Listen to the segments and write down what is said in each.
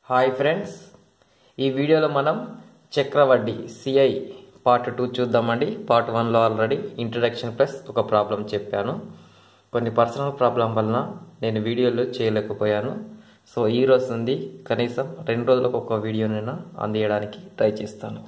hi friends ఈ వీడియోలో మనం చక్రవడ్డీ సిఐ పార్ట్ టూ చూద్దామండి పార్ట్ వన్లో ఆల్రెడీ ఇంట్రడక్షన్ ప్లస్ ఒక ప్రాబ్లం చెప్పాను కొన్ని పర్సనల్ ప్రాబ్లం వలన నేను వీడియోలో చేయలేకపోయాను సో ఈ రోజు నుండి కనీసం రెండు రోజులకు ఒక వీడియోనైనా అందియడానికి ట్రై చేస్తాను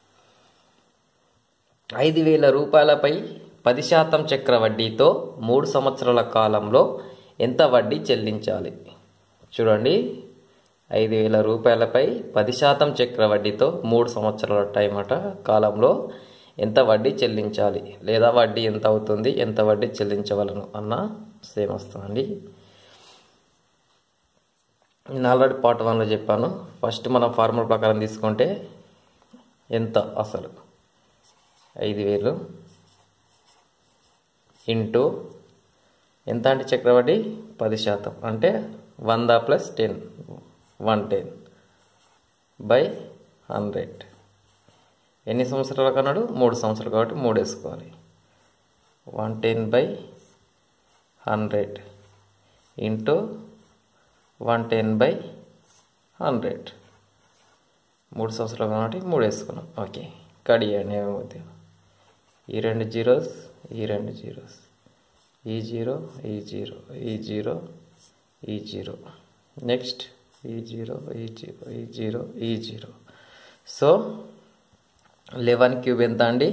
ఐదు వేల రూపాయలపై పది శాతం చక్ర వడ్డీతో మూడు సంవత్సరాల కాలంలో ఎంత వడ్డీ చెల్లించాలి చూడండి ఐదు వేల రూపాయలపై పది శాతం చక్ర వడ్డీతో మూడు సంవత్సరాల టైం అట కాలంలో ఎంత వడ్డీ చెల్లించాలి లేదా వడ్డీ ఎంత అవుతుంది ఎంత వడ్డీ చెల్లించవలను అన్న సేమ్ వస్తుందండి నేను ఆల్రెడీ పార్ట్ వన్లో చెప్పాను ఫస్ట్ మనం ఫార్ములా ప్రకారం తీసుకుంటే ఎంత అసలు ఐదు వేలు ఇంటూ ఎంత అంటే చక్రవడ్డీ పది శాతం అంటే వంద plus ten one ten by hundred ఎన్ని సంవత్సరాలు కన్నాడు మూడు సంవత్సరాలు కాబట్టి మూడు వేసుకోవాలి one ten by hundred into one ten by hundred మూడు సంవత్సరాలు కాబట్టి మూడు వేసుకున్నాం ఓకే కడియండి ఏమవుతుంది ఈ రెండు జీరోస్ ఈ రెండు జీరోస్ ఈ జీరో ఈ జీరో ఈ జీరో ఈ జీరో నెక్స్ట్ ఈ జీరో ఈ జీరో ఈ జీరో ఈ జీరో సో లెవెన్ క్యూబ్ ఎంత అండి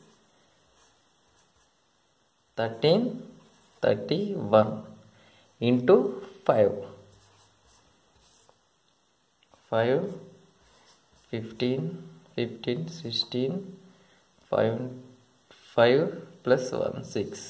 thirteen thirty one into five five fifteen fifteen sixteen five five plus one six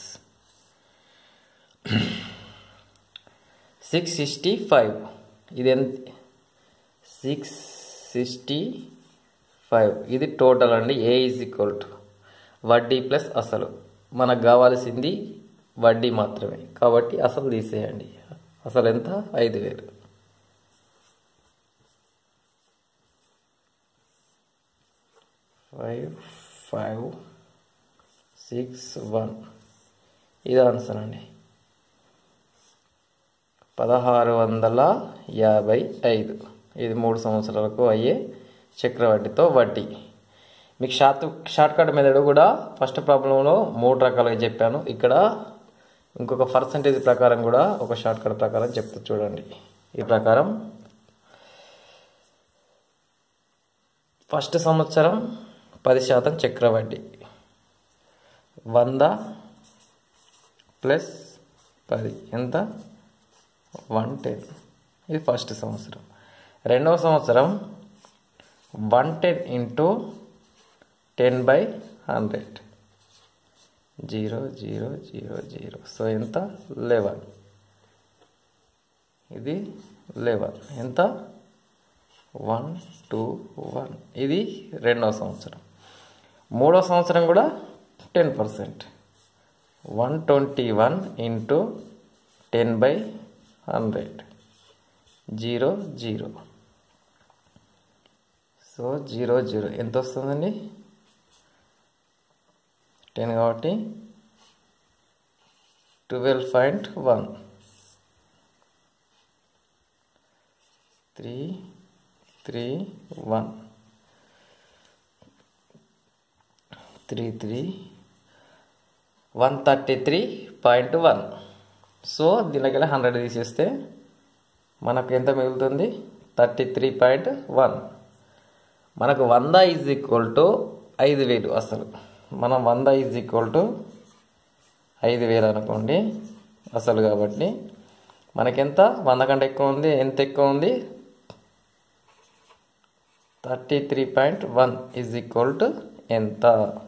six sixty five ఇది ఎంత సిక్స్ సిక్స్టీ ఫైవ్ ఇది టోటల్ అండి ఏ ఈజ్ ఈక్వల్ టు వడ్డీ plus అసలు మనకు కావాల్సింది వడ్డీ మాత్రమే కాబట్టి అసలు తీసేయండి అసలు ఎంత ఐదు వేలు ఫైవ్ ఫైవ్ సిక్స్ వన్ ఇది ఆన్సర్ అండి పదహారు వందల యాభై ఐదు ఇది మూడు సంవత్సరాలకు అయ్యే చక్రవడ్డీతో వడ్డీ మీకు షార్ట్ షార్ట్ కట్ మెథడ్ కూడా ఫస్ట్ ప్రాబ్లంలో మూడు రకాలుగా చెప్పాను ఇక్కడ ఇంకొక పర్సంటేజ్ ప్రకారం కూడా ఒక షార్ట్ కట్ ప్రకారం చెప్తా చూడండి ఈ ప్రకారం ఫస్ట్ సంవత్సరం పది శాతం చక్రవడ్డీ వంద ప్లస్ పది ఎంత వన్ టెన్ ఇది ఫస్ట్ సంవత్సరం రెండవ సంవత్సరం one ten into ten by hundred zero zero zero zero so ఎంత లెవెన్ ఇది లెవెన్ ఎంత వన్ టూ వన్ ఇది రెండవ సంవత్సరం మూడవ సంవత్సరం కూడా ten percent one twenty one into ten by hundred zero zero so zero zero ఎంత వస్తుందండి టెన్ కాబట్టి twelve point one three three one three three one thirty three point one so దీనికెళ్ళి హండ్రెడ్ తీసేస్తే మనకు ఎంత మిగులుతుంది థర్టీ త్రీ పాయింట్ వన్ మనకు వంద ఈజ్ ఈక్వల్ టు ఐదు వేలు అసలు మనం వంద ఈజ్ ఈక్వల్ టు ఐదు వేలు అనుకోండి అసలు కాబట్టి మనకెంత వంద కంటే ఎక్కువ ఉంది ఎంత ఎక్కువ ఉంది thirty three point one is equal to ఎంత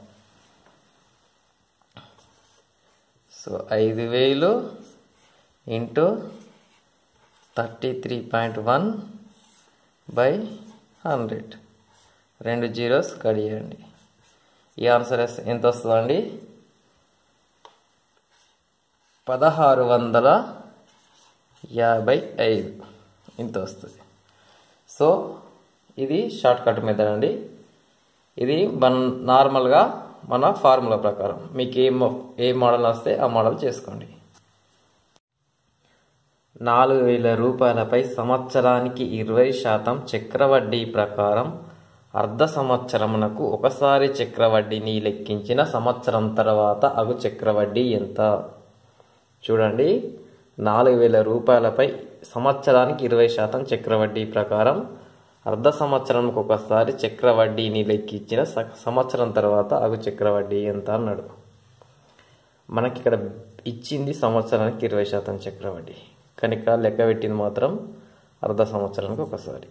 సో ఐదు వేలు into thirty three point one by hundred రెండు జీరోస్ కడియండి ఈ ఆన్సర్ ఎంత వస్తుందండి పదహారు వందల యాభై ఐదు ఇంత వస్తుంది సో ఇది షార్ట్ కట్ మెథడ్ అండి ఇది మన నార్మల్గా మన ఫార్ములా ప్రకారం మీకు ఏ ఏ మోడల్ వస్తే ఆ మోడల్ చేసుకోండి నాలుగు వేల రూపాయలపై సంవత్సరానికి ఇరవై శాతం చక్రవడ్డీ ప్రకారం అర్ధ సంవత్సరమునకు ఒకసారి చక్రవడ్డీని లెక్కించిన సంవత్సరం తర్వాత అగు చక్రవడ్డీ ఎంత చూడండి నాలుగు వేల రూపాయలపై సంవత్సరానికి ఇరవై శాతం చక్రవడ్డీ ప్రకారం అర్ధ సంవత్సరంకి ఒకసారి చక్రవడ్డీని లెక్కించిన స- సంవత్సరం తర్వాత అగు చక్రవడ్డీ ఎంత అన్నాడు మనకి ఇక్కడ ఇచ్చింది సంవత్సరానికి ఇరవై శాతం చక్రవడ్డీ కానీ ఇక్కడ లెక్క పెట్టింది మాత్రం అర్ధ సంవత్సరానికి ఒకసారి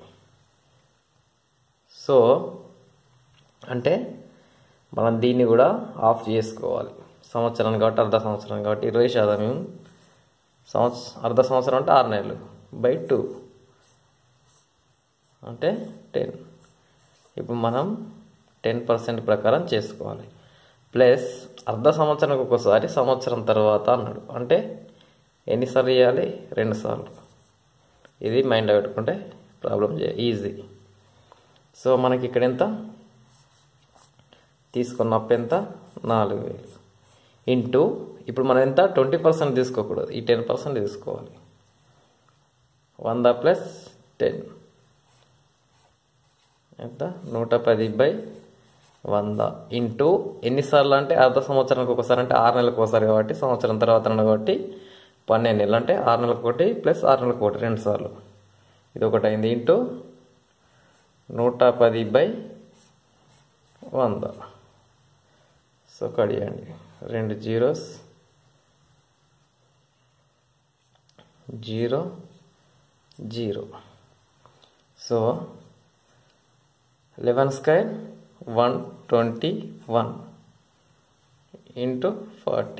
సో అంటే మనం దీన్ని కూడా ఆఫ్ చేసుకోవాలి సంవత్సరం కాబట్టి అర్ధ సంవత్సరం కాబట్టి ఇరవై శాతం సంవత్స అర్ధ సంవత్సరం అంటే ఆరు నెలలు బై టూ అంటే టెన్ ఇప్పుడు మనం టెన్ పర్సెంట్ ప్రకారం చేసుకోవాలి ప్లస్ అర్ధ సంవత్సరానికి ఒకసారి సంవత్సరం తర్వాత అన్నాడు అంటే ఎన్నిసార్లు చేయాలి రెండు సార్లు ఇది మైండ్లో పెట్టుకుంటే ప్రాబ్లం ఈజీ సో మనకి ఇక్కడ ఎంత తీసుకున్న అప్పు ఎంత నాలుగు వేలు ఇంటూ ఇప్పుడు మనం ఎంత ట్వంటీ పర్సెంట్ తీసుకోకూడదు ఈ టెన్ పర్సెంట్ తీసుకోవాలి వంద ప్లస్ టెన్ ఎంత నూట పది బై వంద ఇంటూ ఎన్నిసార్లు అంటే అర్ధ సంవత్సరానికి ఒకసారి అంటే ఆరు నెలలకు ఒకసారి కాబట్టి సంవత్సరం తర్వాత అన్నాడు కాబట్టి పన్నెండు నెలలు అంటే ఆరు నెలలకు ఒకటి ప్లస్ ఆరు నెలలకు ఒకటి రెండు సార్లు ఇది ఒకటి అయింది ఇంటూ నూట పది బై వంద సో కడియండి రెండు zeros zero zero so eleven square one twenty one into forty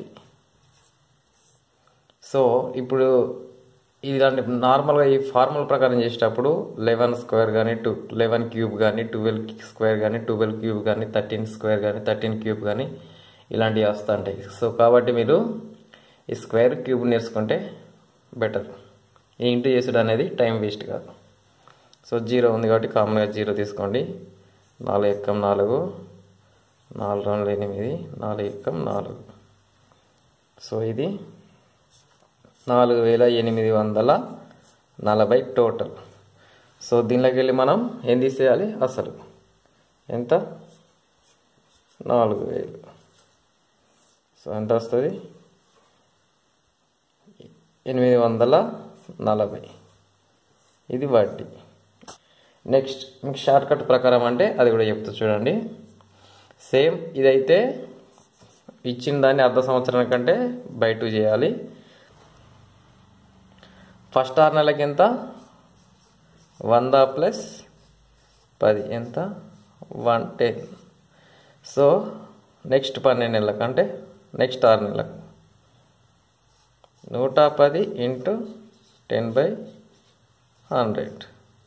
so ఇప్పుడు ఇలాంటి నార్మల్గా ఈ ఫార్ములా ప్రకారం చేసేటప్పుడు లెవెన్ స్క్వేర్ కానీ టూ లెవెన్ క్యూబ్ కానీ ట్వెల్వ్ స్క్వేర్ కానీ ట్వెల్వ్ క్యూబ్ కానీ థర్టీన్ స్క్వేర్ కానీ థర్టీన్ క్యూబ్ కానీ ఇలాంటివి వస్తుంటాయి సో కాబట్టి మీరు ఈ స్క్వేర్ క్యూబ్ నేర్చుకుంటే బెటర్ ఈ ఇంటూ చేసుడు అనేది టైం వేస్ట్ కాదు సో జీరో ఉంది కాబట్టి కామన్గా జీరో తీసుకోండి నాలుగు ఎక్కం నాలుగు నాలుగు రెండు ఎనిమిది నాలుగు ఎక్కం నాలుగు సో ఇది నాలుగు వేల ఎనిమిది వందల నలభై టోటల్ సో దీనిలోకి వెళ్ళి మనం ఏం తీసేయాలి అసలు ఎంత నాలుగు వేలు సో ఎంత వస్తుంది ఎనిమిది వందల నలభై ఇది వడ్డీ నెక్స్ట్ మీకు షార్ట్ కట్ ప్రకారం అంటే అది కూడా చెప్తా చూడండి సేమ్ ఇదైతే ఇచ్చిన దాన్ని అర్ధ సంవత్సరం కంటే బై టూ చేయాలి ఫస్ట్ ఆరు నెలలకి ఎంత వంద ప్లస్ పది ఎంత వన్ టెన్ సో నెక్స్ట్ పన్నెండు నెలలకు అంటే నెక్స్ట్ ఆరు నెలలకు నూట పది into ten by hundred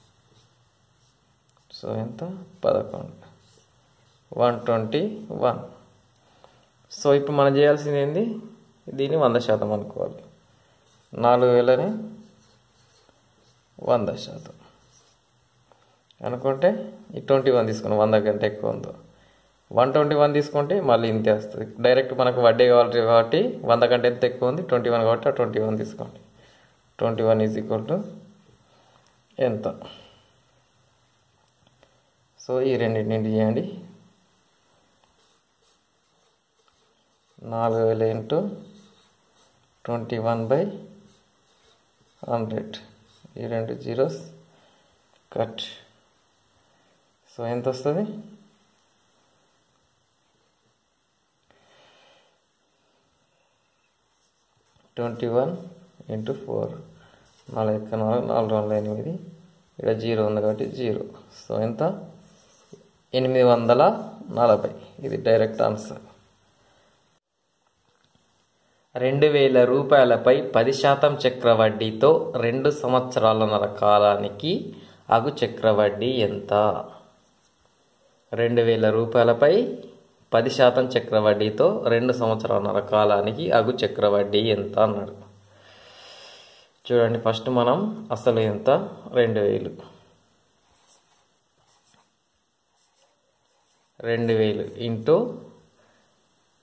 so ఎంత పదకొండు వన్ ట్వంటీ వన్ సో ఇప్పుడు మనం చేయాల్సింది ఏంది దీన్ని వంద శాతం అనుకోవాలి నాలుగు వేలని వంద శాతం అనుకుంటే ఈ ట్వంటీ వన్ తీసుకున్నాం వంద కంటే ఎక్కువ ఉందో వన్ ట్వంటీ వన్ తీసుకుంటే మళ్ళీ ఇంతే వస్తుంది డైరెక్ట్ మనకు వడ్డీ కావాలి కాబట్టి వంద కంటే ఎంత ఎక్కువ ఉంది ట్వంటీ వన్ కాబట్టి ఆ ట్వంటీ వన్ తీసుకోండి twenty one is equal to ఎంత సో ఈ రెండింటిని చేయండి నాలుగు వేల into twenty one by hundred ఈ రెండు జీరోస్ కట్ సో ఎంత వస్తుంది ట్వంటీ వన్ ఇంటూ ఫోర్ నాలుగు ఎక్క నాలుగు నాలుగు వందల ఎనిమిది ఇక్కడ జీరో ఉంది కాబట్టి జీరో సో ఎంత ఎనిమిది వందల నలభై ఇది డైరెక్ట్ ఆన్సర్ రెండు వేల రూపాయలపై పది శాతం చక్రవడ్డీతో రెండు సంవత్సరాలన్నర కాలానికి అగు చక్రవడ్డీ ఎంత రెండు వేల రూపాయలపై పది శాతం చక్రవడ్డీతో రెండు సంవత్సరాలన్నర కాలానికి అగు చక్రవడ్డీ ఎంత అన్నాడు చూడండి ఫస్ట్ మనం అసలు ఎంత రెండు వేలు రెండు వేలు ఇంటూ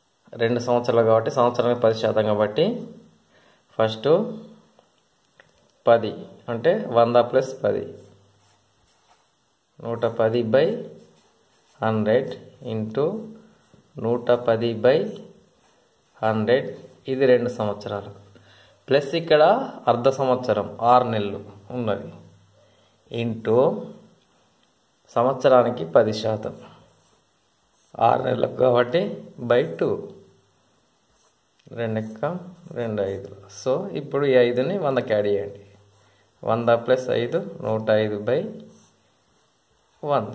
రెండు సంవత్సరాలు కాబట్టి సంవత్సరానికి పది శాతం కాబట్టి ఫస్ట్ పది అంటే వంద ప్లస్ పది నూట పది బై హండ్రెడ్ ఇంటూ నూట పది బై హండ్రెడ్ ఇది రెండు సంవత్సరాలు ప్లస్ ఇక్కడ అర్ధ సంవత్సరం ఆరు నెలలు ఉన్నది ఇంటూ సంవత్సరానికి పది శాతం ఆరు నెలలకు కాబట్టి బై టూ రెండు ఎక్క రెండు ఐదు సో ఇప్పుడు ఈ ఐదుని వందకి యాడ్ చేయండి వంద ప్లస్ ఐదు నూట ఐదు బై వంద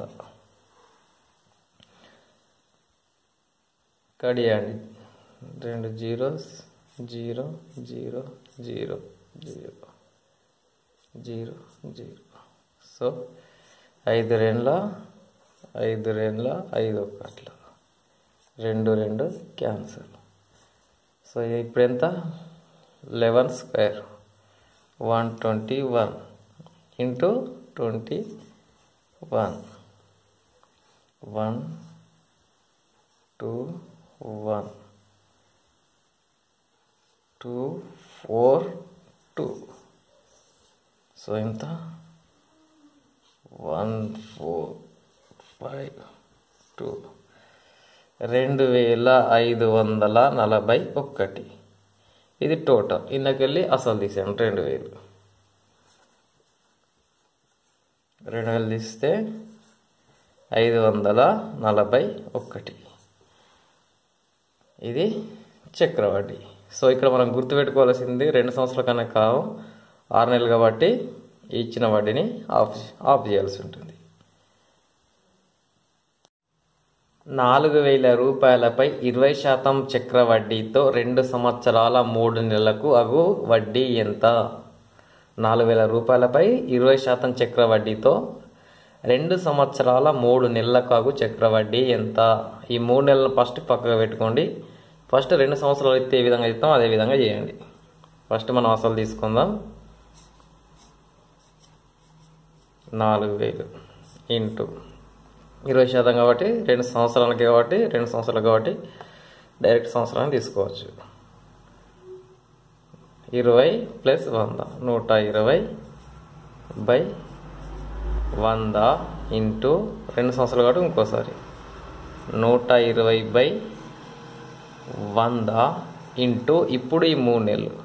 కడియండి రెండు zeros zero zero zero zero zero zero so ఐదు రెండ్ల ఐదు రెండ్ల ఐదు ఒకట్ల రెండు రెండు క్యాన్సల్ సో ఇప్పుడు ఎంత eleven square one twenty one into twenty one one two one two four two so ఎంత వన్ ఫోర్ ఫైవ్ టూ రెండు వేల ఐదు వందల నలభై ఒక్కటి ఇది టోటల్ ఇందుకెళ్ళి అసలు తీసాను రెండు వేలు రెండు వేలు తీస్తే ఐదు వందల నలభై ఒక్కటి ఇది చక్రవడ్డీ సో ఇక్కడ మనం గుర్తుపెట్టుకోవాల్సింది రెండు సంవత్సరాల కన్నా కావు ఆరు నెలలు కాబట్టి ఇచ్చిన వడ్డీని ఆఫ్ ఆఫ్ చేయాల్సి ఉంటుంది నాలుగు వేల రూపాయలపై ఇరవై శాతం చక్ర వడ్డీతో రెండు సంవత్సరాల మూడు నెలలకు అగు వడ్డీ ఎంత నాలుగు వేల రూపాయలపై ఇరవై శాతం చక్ర వడ్డీతో రెండు సంవత్సరాల మూడు నెలలకు అగు చక్ర వడ్డీ ఎంత ఈ మూడు నెలలను ఫస్ట్ పక్కకు పెట్టుకోండి ఫస్ట్ రెండు సంవత్సరాలు అయితే ఏ విధంగా ఇస్తాం అదే విధంగా చేయండి ఫస్ట్ మనం అసలు తీసుకుందాం నాలుగు వేలు ఇంటూ ఇరవై శాతం కాబట్టి రెండు సంవత్సరాలకి కాబట్టి రెండు సంవత్సరాలు కాబట్టి డైరెక్ట్ సంవత్సరాన్ని తీసుకోవచ్చు ఇరవై ప్లస్ వంద నూట ఇరవై బై వంద ఇంటూ రెండు సంవత్సరాలు కాబట్టి ఇంకోసారి నూట ఇరవై బై వంద ఇంటూ ఇప్పుడు ఈ మూడు నెలలు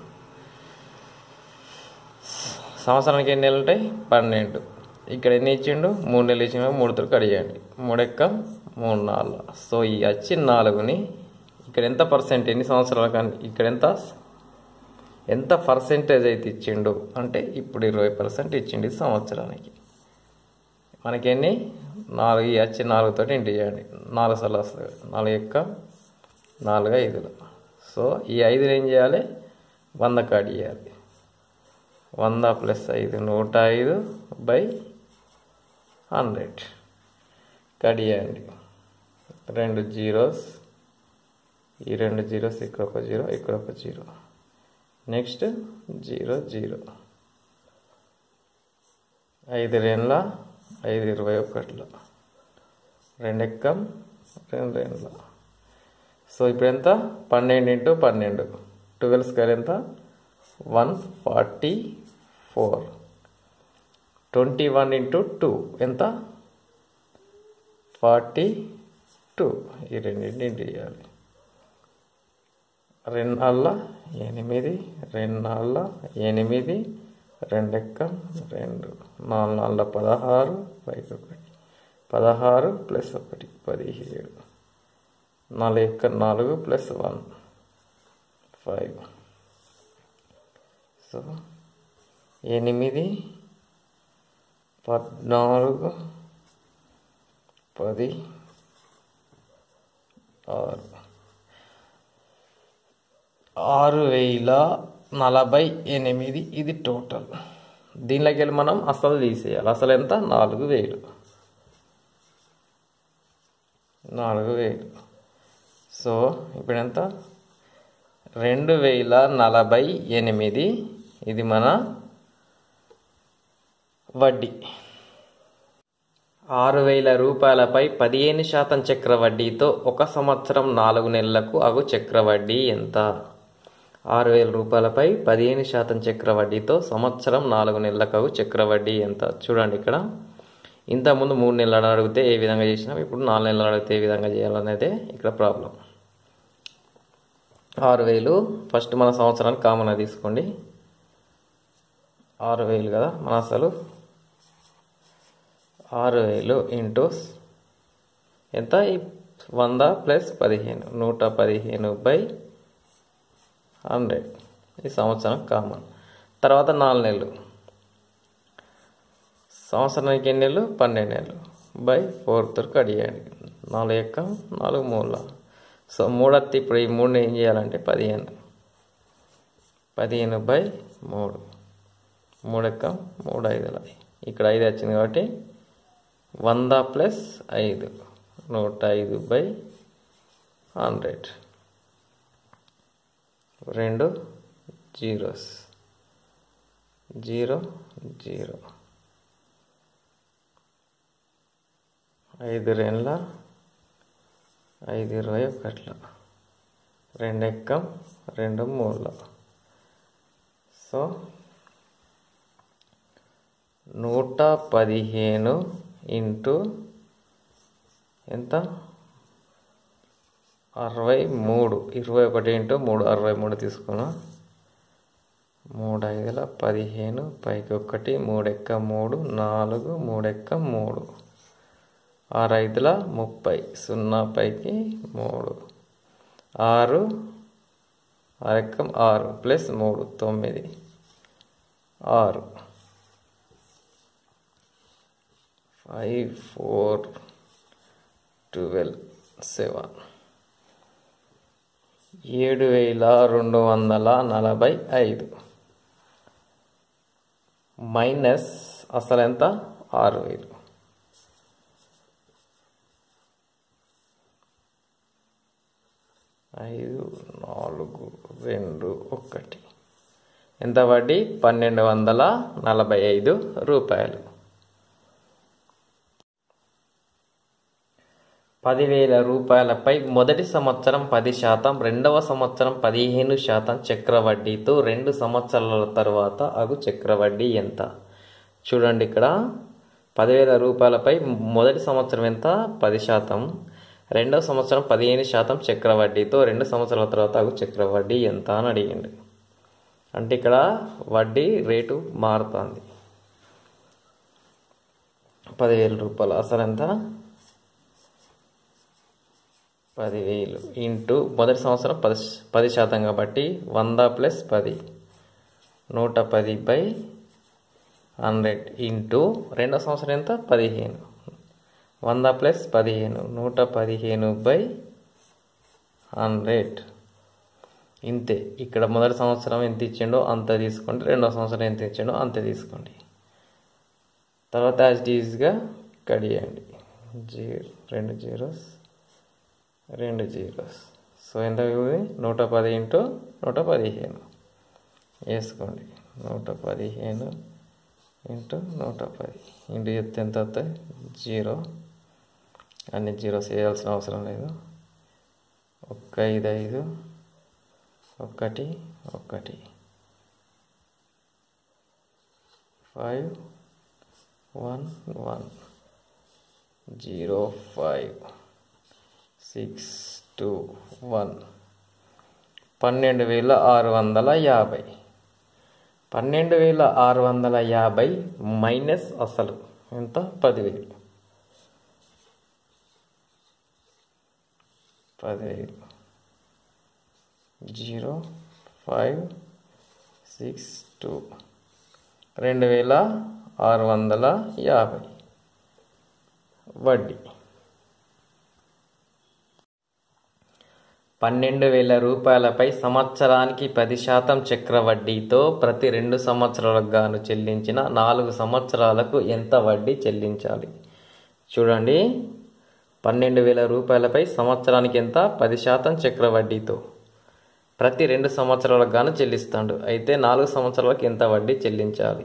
సంవత్సరానికి ఎన్ని నెలలు ఉంటాయి పన్నెండు ఇక్కడ ఎన్ని ఇచ్చిండు మూడు నెలలు ఇచ్చిన మూడుతో కడియండి మూడెక్క మూడు నాలుగు సో ఈ వచ్చి నాలుగుని ఇక్కడ ఎంత పర్సెంట్ ఎన్ని సంవత్సరాల కానీ ఇక్కడ ఎంత ఎంత పర్సెంటేజ్ అయితే ఇచ్చిండు అంటే ఇప్పుడు ఇరవై పర్సెంట్ ఇచ్చిండు సంవత్సరానికి మనకెన్ని నాలుగు ఈ వచ్చి నాలుగుతో ఇంటి చేయండి నాలుగు సార్లు వస్తుంది నాలుగు ఎక్క నాలుగు ఐదులు సో ఈ ఐదుని ఏం చేయాలి వంద కాడి చేయాలి వంద ప్లస్ ఐదు నూట ఐదు బై హండ్రెడ్ కడియండి రెండు జీరోస్ ఈ రెండు జీరోస్ ఇక్కడ ఒక జీరో ఇక్కడ ఒక జీరో నెక్స్ట్ జీరో జీరో ఐదు రెండ్ల ఐదు ఇరవై ఒకటిలో రెండు ఎక్కం రెండు రెండ్ల సో ఇప్పుడు ఎంత పన్నెండు ఇంటూ పన్నెండు ట్వెల్వ్ స్క్వేర్ ఎంత one forty four twenty one into two ఎంత ఫార్టీ టూ ఈ రెండింటి ఇంటి చేయాలి రెండు నాళ్ళ ఎనిమిది రెండు నాళ్ళ ఎనిమిది రెండు ఎక్క రెండు నాలుగు నాళ్ళ పదహారు పైకి ఒకటి పదహారు ప్లస్ ఒకటి పదిహేడు నాలుగు ఎక్క నాలుగు ప్లస్ వన్ ఫైవ్ సో ఎనిమిది పద్నాలుగు పది ఆరు ఆరు వేల నలభై ఎనిమిది ఇది టోటల్ దీనిలోకి వెళ్ళి మనం అసలు తీసేయాలి అసలు ఎంత నాలుగు వేలు నాలుగు వేలు సో ఇప్పుడు ఎంత రెండు వేల నలభై ఎనిమిది ఇది మన వడ్డీ ఆరు వేల రూపాయలపై పదిహేను శాతం చక్ర వడ్డీతో ఒక సంవత్సరం నాలుగు నెలలకు అగు చక్ర వడ్డీ ఎంత ఆరు వేల రూపాయలపై పదిహేను శాతం చక్రవడ్డీతో సంవత్సరం నాలుగు నెలలకు చక్రవడ్డీ ఎంత చూడండి ఇక్కడ ఇంతకుముందు మూడు నెలలు అడిగితే ఏ విధంగా చేసినాం ఇప్పుడు నాలుగు నెలలు అడిగితే ఏ విధంగా చేయాలనేదే ఇక్కడ ప్రాబ్లం ఆరు వేలు ఫస్ట్ మన సంవత్సరానికి కామన్గా తీసుకోండి ఆరు వేలు కదా మన అసలు ఆరు వేలు ఇంటూ ఎంత ఈ వంద ప్లస్ పదిహేను నూట పదిహేను బై హండ్రెడ్ ఈ సంవత్సరం కామన్ తర్వాత నాలుగు నెలలు సంవత్సరానికి ఎన్ని నెలలు పన్నెండు నెలలు బై ఫోర్త్ కడియాడు నాలుగు ఎక్క నాలుగు మూల సో మూడత్తి ఇప్పుడు ఈ మూడుని ఏం చేయాలంటే పదిహేను పదిహేను బై మూడు మూడు ఎక్క మూడు ఐదుల ఇక్కడ ఐదు వచ్చింది కాబట్టి వంద ప్లస్ ఐదు నూట ఐదు బై హండ్రెడ్ రెండు జీరోస్ జీరో జీరో ఐదు రెండ్ల ఐదు ఇరవై ఒకట్ల రెండు ఎక్కం రెండు మూడుల సో నూట పదిహేను ఇంటూ ఎంత అరవై మూడు ఇరవై ఒకటి ఇంటూ మూడు అరవై మూడు తీసుకున్నా మూడు ఐదుల పదిహేను పైకి ఒకటి మూడెక్క మూడు నాలుగు మూడెక్క మూడు ఆరు ఐదుల ముప్పై సున్నా పైకి మూడు ఆరు ఆరెక్కం ఆరు ప్లస్ మూడు తొమ్మిది ఆరు ఫైవ్ ఫోర్ ట్వెల్వ్ సెవెన్ ఏడు వేల రెండు వందల నలభై ఐదు మైనస్ అసలు ఎంత ఆరు వేలు ఐదు నాలుగు రెండు ఒకటి ఎంత వడ్డీ పన్నెండు వందల నలభై ఐదు రూపాయలు పదివేల రూపాయలపై మొదటి సంవత్సరం పది శాతం రెండవ సంవత్సరం పదిహేను శాతం చక్రవడ్డీతో రెండు సంవత్సరాల తర్వాత అగు చక్రవడ్డీ ఎంత చూడండి ఇక్కడ పదివేల రూపాయలపై మొదటి సంవత్సరం ఎంత పది శాతం రెండవ సంవత్సరం పదిహేను శాతం చక్రవడ్డీతో రెండు సంవత్సరాల తర్వాత అగు చక్రవడ్డీ ఎంత అని అడిగిండు అంటే ఇక్కడ వడ్డీ రేటు మారుతుంది పదివేల రూపాయలు అసలు ఎంత పదివేలు ఇంటూ మొదటి సంవత్సరం పది పది శాతం కాబట్టి వంద ప్లస్ పది నూట పది బై హండ్రెడ్ ఇంటూ రెండో సంవత్సరం ఎంత పదిహేను వంద ప్లస్ పదిహేను నూట పదిహేను బై హండ్రెడ్ ఇంతే ఇక్కడ మొదటి సంవత్సరం ఎంత ఇచ్చిండో అంత తీసుకోండి రెండో సంవత్సరం ఎంత ఇచ్చిండో అంతే తీసుకోండి తర్వాత యాజ్ డీజ్గా కడియండి జీరో రెండు జీరోస్ రెండు జీరోస్ సో ఎంత అవుతుంది నూట పది ఇంటూ నూట పదిహేను వేసుకోండి నూట పదిహేను ఇంటూ నూట పది ఇంటూ చెప్తే ఎంత అవుతాయి జీరో అన్ని జీరోస్ వేయాల్సిన అవసరం లేదు ఒక్క ఐదు ఐదు ఒకటి ఒకటి five one one zero five six two one పన్నెండు వేల ఆరు వందల యాభై పన్నెండు వేల ఆరు వందల యాభై మైనస్ అసలు ఎంత పదివేలు పదివేలు జీరో ఫైవ్ సిక్స్ టూ రెండు వేల ఆరు వందల యాభై వడ్డీ పన్నెండు వేల రూపాయలపై సంవత్సరానికి పది శాతం చక్రవడ్డీతో ప్రతి రెండు సంవత్సరాలకు గాను చెల్లించిన నాలుగు సంవత్సరాలకు ఎంత వడ్డీ చెల్లించాలి చూడండి పన్నెండు వేల రూపాయలపై సంవత్సరానికి ఎంత పది శాతం చక్రవడ్డీతో ప్రతి రెండు సంవత్సరాలకు గాను చెల్లిస్తాడు అయితే నాలుగు సంవత్సరాలకు ఎంత వడ్డీ చెల్లించాలి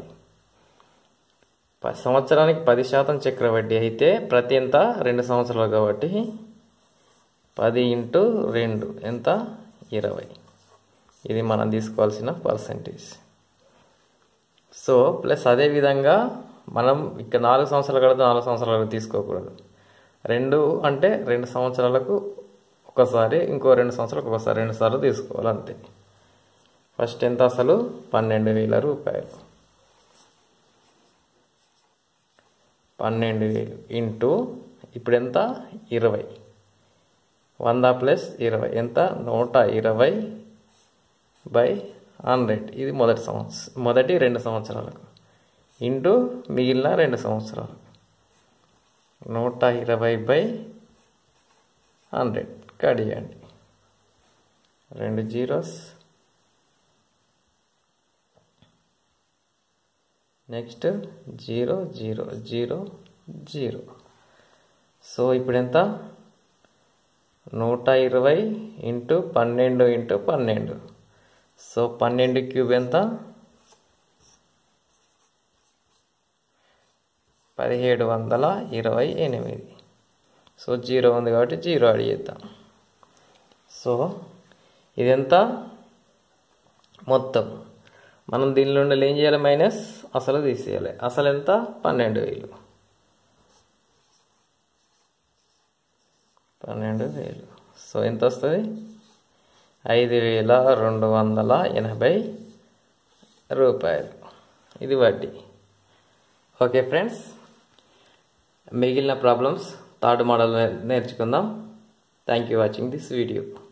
ప- సంవత్సరానికి పది శాతం చక్రవడ్డీ అయితే ప్రతి ఎంత రెండు సంవత్సరాలు కాబట్టి పది ఇంటూ రెండు ఎంత ఇరవై ఇది మనం తీసుకోవాల్సిన పర్సంటేజ్ సో ప్లస్ అదేవిధంగా మనం ఇక్కడ నాలుగు సంవత్సరాలు కడితే నాలుగు సంవత్సరాలకు తీసుకోకూడదు రెండు అంటే రెండు సంవత్సరాలకు ఒకసారి ఇంకో రెండు సంవత్సరాలకు ఒకసారి రెండు సార్లు తీసుకోవాలి అంతే ఫస్ట్ ఎంత అసలు పన్నెండు వేల రూపాయలు పన్నెండు వేలు ఇంటూ ఇప్పుడు ఎంత ఇరవై వంద ప్లస్ ఇరవై ఎంత నూట ఇరవై బై హండ్రెడ్ ఇది మొదటి సంవత్సరం మొదటి రెండు సంవత్సరాలకు ఇంటూ మిగిలిన రెండు సంవత్సరాలు నూట ఇరవై బై హండ్రెడ్ కడియండి రెండు zeros next zero zero zero zero so ఇప్పుడు ఎంత నూట ఇరవై ఇంటూ పన్నెండు ఇంటూ పన్నెండు సో పన్నెండు క్యూబ్ ఎంత పదిహేడు వందల ఇరవై ఎనిమిది సో జీరో ఉంది కాబట్టి జీరో అడిగేద్దాం సో ఇదెంత మొత్తం మనం దీని నుండి ఏం చేయాలి మైనస్ అసలు తీసేయాలి అసలు ఎంత పన్నెండు వేలు పన్నెండు వేలు సో ఎంత వస్తుంది ఐదు వేల రెండు వందల ఎనభై రూపాయలు ఇది వడ్డీ ఓకే ఫ్రెండ్స్ మిగిలిన ప్రాబ్లమ్స్ థర్డ్ మోడల్ నేర్చుకుందాం thank you watching this video